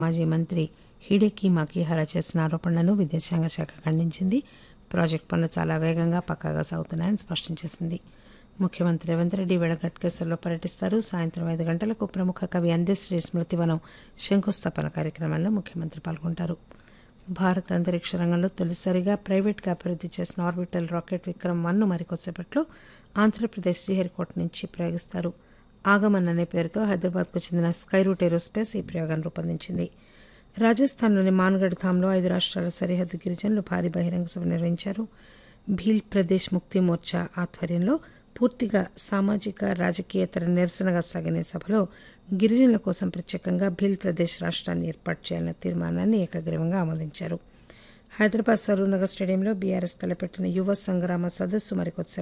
మాజీ మంత్రి హిడెకి మాకిహారా చేసిన ఆరోపణలను విదేశాంగ శాఖ ఖండించింది ప్రాజెక్టు పనులు చాలా వేగంగా పక్కాగా సాగుతున్నాయని స్పష్టం చేసింది ముఖ్యమంత్రి రేవంత్ రెడ్డి వేళ ఘట్కేసర్లో పర్యటిస్తారు సాయంత్రం ఐదు గంటలకు ప్రముఖ కవి అందశ్రీ స్మృతివనం శంకుస్థాపన కార్యక్రమంలో ముఖ్యమంత్రి పాల్గొంటారు భారత అంతరిక్ష రంగంలో తొలిసారిగా ప్రైవేట్గా అభివృద్ది చేసిన ఆర్బిటల్ రాకెట్ విక్రమ్ వన్ ను మరికొద్దిసేపట్లో ఆంధ్రప్రదేశ్ శ్రీహరికోట నుంచి ప్రయోగిస్తారు ఆగమన్ అనే పేరుతో హైదరాబాద్కు చెందిన స్కైరూట్ ఏరోస్పేస్ ఈ ప్రయోగాన్ని రూపొందించింది రాజస్థాన్లోని మాన్గఢ్ ధామ్లో ఐదు రాష్ట్రాల సరిహద్దు గిరిజనులు భారీ బహిరంగ సభ నిర్వహించారు భీల్ ప్రదేశ్ ముక్తి మోర్చా ఆధ్వర్యంలో పూర్తిగా సామాజిక రాజకీయేతర నిరసనగా సాగిన ఈ సభలో గిరిజనుల కోసం ప్రత్యేకంగా భీల్ ప్రదేశ్ రాష్ట్రాన్ని ఏర్పాటు చేయాలన్న తీర్మానాన్ని ఏకగ్రీవంగా ఆమోదించారు హైదరాబాద్ సరూర్నగర్ స్టేడియంలో బీఆర్ఎస్ తలపెట్టిన యువ సంగ్రామ సదస్సు మరికొద్ది